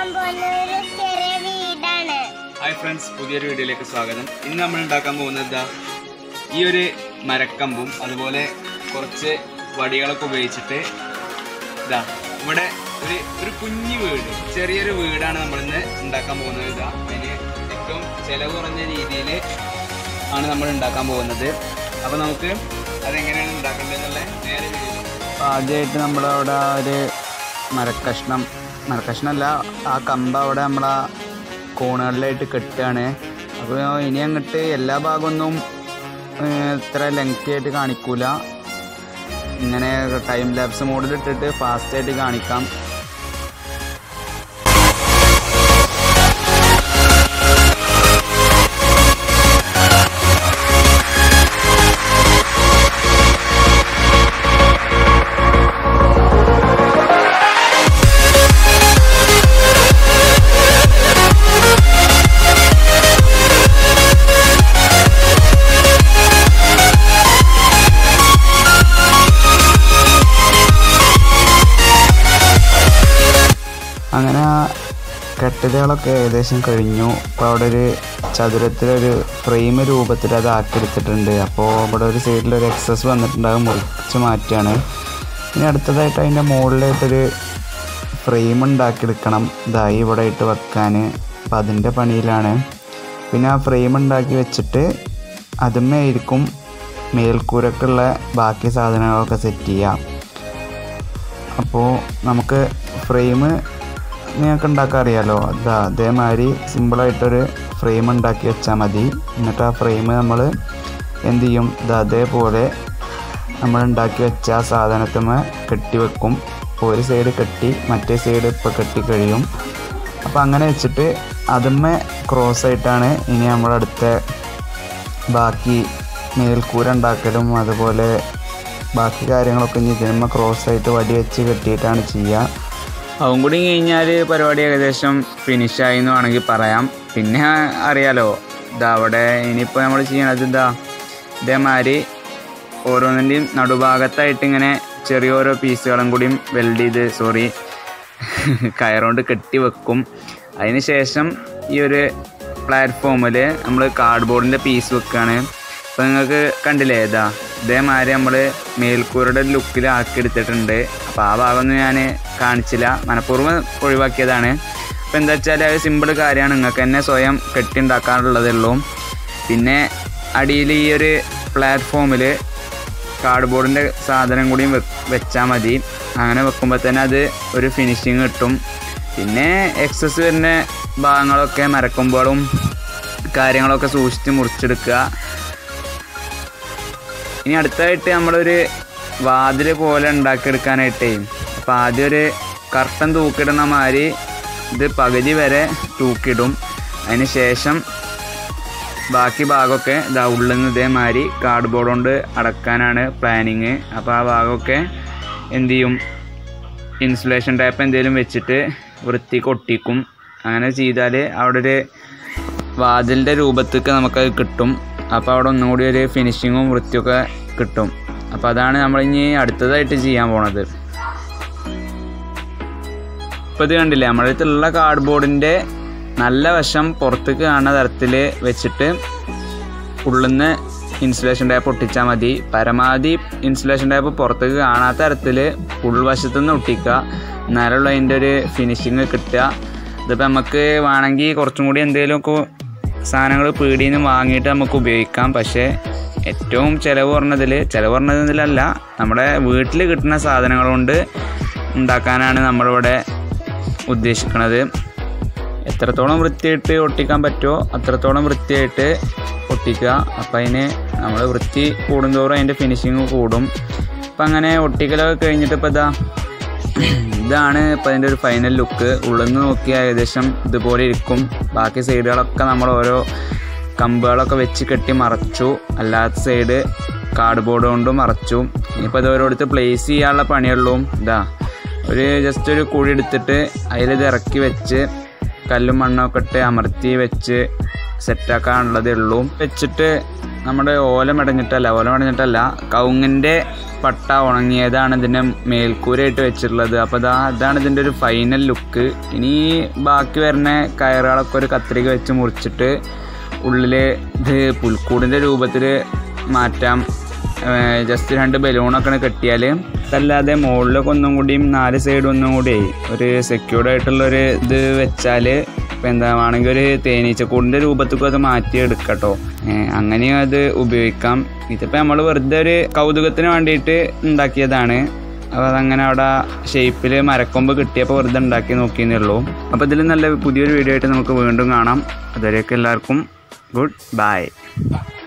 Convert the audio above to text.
ഉണ്ടാക്കാൻ പോകുന്ന ഒരു ചെറിയ വീടാണ് ഹായ് ഫ്രണ്ട്സ് പുതിയൊരു വീഡിയോയിലേക്ക് സ്വാഗതം ഇന്ന് നമ്മൾ ഉണ്ടാക്കാൻ പോകുന്നത് ഇതാ ഈ ഒരു മരക്കമ്പും അതുപോലെ കുറച്ച് വടികളൊക്കെ ഉപയോഗിച്ചിട്ട് ഇതാ ഇവിടെ ഒരു ഒരു കുഞ്ഞു വീട് ചെറിയൊരു വീടാണ് നമ്മളിന്ന് ഉണ്ടാക്കാൻ പോകുന്നത് ഇതാ അതിന് ഏറ്റവും ചിലവ് കുറഞ്ഞ രീതിയിൽ ആണ് നമ്മൾ ഉണ്ടാക്കാൻ പോകുന്നത് അപ്പോൾ നമുക്ക് അതെങ്ങനെയാണ് ഉണ്ടാക്കേണ്ടതെന്നുള്ള നേരെ വീഡിയോ ആദ്യമായിട്ട് നമ്മളവിടെ ഒരു മരക്കഷ്ണം മരക്കഷ്ണമല്ല ആ കമ്പ് അവിടെ നമ്മളാ കോണുകളിലായിട്ട് കെട്ടുകയാണ് അപ്പോൾ ഇനി അങ്ങോട്ട് എല്ലാ ഭാഗമൊന്നും ഏഹ്, ഇത്ര ലെങ്തി ആയിട്ട് കാണിക്കൂല ഇങ്ങനെ ടൈം ലാപ്സ് മോഡിൽ ഇട്ടിട്ട് ഫാസ്റ്റ് ആയിട്ട് കാണിക്കാം അങ്ങനെ ആ കെട്ടലുകളൊക്കെ ഏകദേശം കഴിഞ്ഞു അപ്പോൾ അവിടെ ഒരു ചതുരത്തിലൊരു ഫ്രെയിം രൂപത്തിൽ അത് ആക്കിയെടുത്തിട്ടുണ്ട് അപ്പോൾ ഇവിടെ ഒരു സൈഡിൽ ഒരു എക്സസ് വന്നിട്ടുണ്ടാകും മുറിച്ച് മാറ്റുകയാണ് ഇനി അടുത്തതായിട്ട് അതിൻ്റെ മുകളിലായിട്ടൊരു ഫ്രെയിം ഉണ്ടാക്കിയെടുക്കണം ഇതായി ഇവിടെ ഇട്ട് വെക്കാൻ അപ്പം അതിൻ്റെ പണിയിലാണ് പിന്നെ ആ ഫ്രെയിം ഉണ്ടാക്കി വെച്ചിട്ട് അതുമേ ആയിരിക്കും മേൽക്കൂരക്കുള്ള ബാക്കി സാധനങ്ങളൊക്കെ സെറ്റ് ചെയ്യാം അപ്പോൾ നമുക്ക് ഫ്രെയിം നിങ്ങൾക്ക് ഉണ്ടാക്കാൻ അറിയാലോ അതാ അതേമാതിരി സിമ്പിളായിട്ടൊരു ഫ്രെയിം ഉണ്ടാക്കി വെച്ചാൽ മതി എന്നിട്ട് ആ ഫ്രെയിം നമ്മൾ എന്ത് ചെയ്യും ഇത് അതേപോലെ നമ്മൾ ഉണ്ടാക്കി വെച്ച ആ സാധനത്തുമ്മ കെട്ടി വെക്കും അപ്പോൾ ഒരു സൈഡ് കെട്ടി മറ്റേ സൈഡ് ഇപ്പോൾ കെട്ടി കഴിയും അപ്പോൾ അങ്ങനെ വെച്ചിട്ട് അതുമ്മേ ക്രോസ് ആയിട്ടാണ് ഇനി നമ്മളടുത്ത ബാക്കി മേൽക്കൂര ഉണ്ടാക്കലും അതുപോലെ ബാക്കി കാര്യങ്ങളൊക്കെ ഇനി ഇതിനുമ്മ ക്രോസ് ആയിട്ട് വടി വെച്ച് കെട്ടിയിട്ടാണ് ചെയ്യുക അതും കൂടി കഴിഞ്ഞാൽ പരിപാടി ഏകദേശം ഫിനിഷായി എന്ന് വേണമെങ്കിൽ പറയാം പിന്നെ അറിയാലോ ഇതാ അവിടെ ഇനിയിപ്പോൾ നമ്മൾ ചെയ്യണത് ഇതാ ഇതേമാതിരി ഓരോന്നിൻ്റെയും നടുഭാഗത്തായിട്ട് ഇങ്ങനെ ചെറിയ ഓരോ പീസുകളും കൂടിയും വെൽഡ് ചെയ്ത് സോറി കയറുകൊണ്ട് കെട്ടി വെക്കും അതിന് ശേഷം ഈ ഒരു പ്ലാറ്റ്ഫോമിൽ നമ്മൾ കാർഡ്ബോർഡിൻ്റെ പീസ് വെക്കുകയാണ് അപ്പോൾ നിങ്ങൾക്ക് കണ്ടില്ലേ ഇതാ ഇതേമാതിരി നമ്മൾ മേൽക്കൂരയുടെ ലുക്കിൽ ആക്കി എടുത്തിട്ടുണ്ട് അപ്പോൾ ആ ഭാഗമൊന്നും ഞാൻ കാണിച്ചില്ല മനഃപൂർവ്വം ഒഴിവാക്കിയതാണ് അപ്പോൾ എന്താ വെച്ചാൽ അത് സിമ്പിൾ കാര്യമാണ് നിങ്ങൾക്ക് തന്നെ സ്വയം കെട്ടി ഉണ്ടാക്കാനുള്ളതേ ഉള്ളൂ പിന്നെ അടിയിൽ ഈ ഒരു പ്ലാറ്റ്ഫോമിൽ കാർഡ്ബോർഡിൻ്റെ സാധനം കൂടിയും വെച്ചാൽ മതി അങ്ങനെ വെക്കുമ്പോൾ തന്നെ അത് ഒരു ഫിനിഷിങ് കിട്ടും പിന്നെ എക്സസ് വരുന്ന ഭാഗങ്ങളൊക്കെ മരക്കുമ്പോഴും കാര്യങ്ങളൊക്കെ സൂക്ഷിച്ച് മുറിച്ചെടുക്കുക ഇനി അടുത്തതായിട്ട് നമ്മളൊരു വാതിൽ പോലെ ഉണ്ടാക്കിയെടുക്കാനായിട്ടേ അപ്പോൾ ആദ്യം ഒരു കർട്ടൻ തൂക്കിടുന്ന മാതിരി ഇത് പകുതി വരെ തൂക്കിടും അതിന് ശേഷം ബാക്കി ഭാഗമൊക്കെ ഇതാ ഉള്ളിൽ നിന്ന് ഇതേമാതിരി കാർഡ് ബോർഡ് കൊണ്ട് അടക്കാനാണ് പ്ലാനിങ് അപ്പോൾ ആ ഭാഗമൊക്കെ എന്ത് ചെയ്യും ഇൻസുലേഷൻ ടൈപ്പ് എന്തെങ്കിലും വെച്ചിട്ട് വൃത്തിക്ക് ഒട്ടിക്കും അങ്ങനെ ചെയ്താൽ അവിടെ ഒരു വാതിലിൻ്റെ രൂപത്തേക്ക് നമുക്കത് കിട്ടും അപ്പോൾ അവിടെ ഒന്നും കൂടി ഒരു ഫിനിഷിങ്ങും വൃത്തിയൊക്കെ കിട്ടും അപ്പോൾ അതാണ് നമ്മൾ ഇനി അടുത്തതായിട്ട് ചെയ്യാൻ പോണത് ഇപ്പോൾ ഇത് കണ്ടില്ലേ നമ്മുടെ അടുത്തുള്ള കാർഡ് ബോർഡിൻ്റെ നല്ല വശം പുറത്തേക്ക് കാണുന്ന തരത്തിൽ വെച്ചിട്ട് ഉള്ളിന്ന് ഇൻസുലേഷൻ ടൈപ്പ് ഒട്ടിച്ചാൽ മതി പരമാവധി ഇൻസുലേഷൻ ടൈപ്പ് പുറത്തേക്ക് കാണാത്ത തരത്തിൽ ഉൾവശത്തു നിന്ന് ഒട്ടിക്കുക എന്നാലുള്ള അതിൻ്റെ ഒരു ഫിനിഷിങ് കിട്ടുക ഇതിപ്പോൾ നമുക്ക് വേണമെങ്കിൽ കുറച്ചും കൂടി എന്തെങ്കിലുമൊക്കെ സാധനങ്ങൾ പീടിയിൽ നിന്ന് വാങ്ങിയിട്ട് നമുക്ക് ഉപയോഗിക്കാം പക്ഷേ ഏറ്റവും ചിലവ് കുറഞ്ഞതിൽ ചിലവ് കുറഞ്ഞതിലല്ല നമ്മുടെ വീട്ടിൽ കിട്ടുന്ന സാധനങ്ങൾ കൊണ്ട് ഉണ്ടാക്കാനാണ് നമ്മളിവിടെ ഉദ്ദേശിക്കുന്നത് എത്രത്തോളം വൃത്തിയായിട്ട് ഒട്ടിക്കാൻ പറ്റുമോ അത്രത്തോളം വൃത്തിയായിട്ട് ഒട്ടിക്കുക അപ്പം അതിന് നമ്മൾ വൃത്തി കൂടുന്തോറും അതിൻ്റെ ഫിനിഷിങ് കൂടും അപ്പം അങ്ങനെ ഒട്ടിക്കലൊക്കെ കഴിഞ്ഞിട്ട് ഇപ്പോൾ ഇതാ ഇതാണ് ഇപ്പം അതിൻ്റെ ഒരു ഫൈനൽ ലുക്ക് ഉള്ളിൽ നിന്ന് നോക്കിയാൽ ഏകദേശം ഇതുപോലെ ഇരിക്കും ബാക്കി സൈഡുകളൊക്കെ നമ്മൾ ഓരോ കമ്പുകളൊക്കെ വെച്ച് കെട്ടി മറച്ചു അല്ലാത്ത സൈഡ് കാർഡ് ബോർഡ് കൊണ്ട് മറച്ചു ഇനിയിപ്പോൾ ഇത് ഓരോരുത്തർ പ്ലേസ് ചെയ്യാനുള്ള പണിയുള്ളൂ ഇതാ ഒരു ജസ്റ്റ് ഒരു കുഴി എടുത്തിട്ട് അതിലിത് ഇറക്കി വെച്ച് കല്ലും മണ്ണൊക്കെ ഇട്ട് അമർത്തി വെച്ച് സെറ്റാക്കാനുള്ളതേ ഉള്ളൂ വെച്ചിട്ട് നമ്മുടെ ഓല മെടഞ്ഞിട്ടല്ല ഓല മെടഞ്ഞിട്ടല്ല കവുങ്ങിൻ്റെ പട്ട ഉണങ്ങിയതാണ് ഇതിൻ്റെ മേൽക്കൂരയായിട്ട് വെച്ചിട്ടുള്ളത് അപ്പോൾ അതാ അതാണ് ഇതിൻ്റെ ഒരു ഫൈനൽ ലുക്ക് ഇനി ബാക്കി വരുന്ന കയറുകളൊക്കെ ഒരു കത്രിക വെച്ച് മുറിച്ചിട്ട് ഉള്ളിൽ ഇത് പുൽക്കൂടിൻ്റെ രൂപത്തിൽ മാറ്റാം ജസ്റ്റ് രണ്ട് ബലൂണൊക്കെ കെട്ടിയാൽ അതല്ലാതെ മുകളിലൊക്കെ ഒന്നും കൂടിയും നാല് സൈഡ് ഒന്നും കൂടി ഒരു സെക്യൂർഡ് ആയിട്ടുള്ള ഒരു ഇത് വെച്ചാൽ ഇപ്പം എന്താ വേണമെങ്കിൽ ഒരു തേനീച്ചക്കൂടിൻ്റെ രൂപത്തേക്കും അത് മാറ്റി എടുക്കട്ടോ അങ്ങനെയും അത് ഉപയോഗിക്കാം ഇതിപ്പോൾ നമ്മൾ വെറുതെ ഒരു കൗതുകത്തിന് വേണ്ടിയിട്ട് ഉണ്ടാക്കിയതാണ് അപ്പോൾ അതങ്ങനെ അവിടെ ഷേപ്പിൽ മരക്കൊമ്പ് കിട്ടിയപ്പോൾ വെറുതെ ഉണ്ടാക്കി നോക്കിയെന്നേ ഉള്ളൂ അപ്പോൾ ഇതിൽ നല്ല പുതിയൊരു വീഡിയോ ആയിട്ട് നമുക്ക് വീണ്ടും കാണാം അതുവരെയൊക്കെ എല്ലാവർക്കും ഗുഡ് ബൈ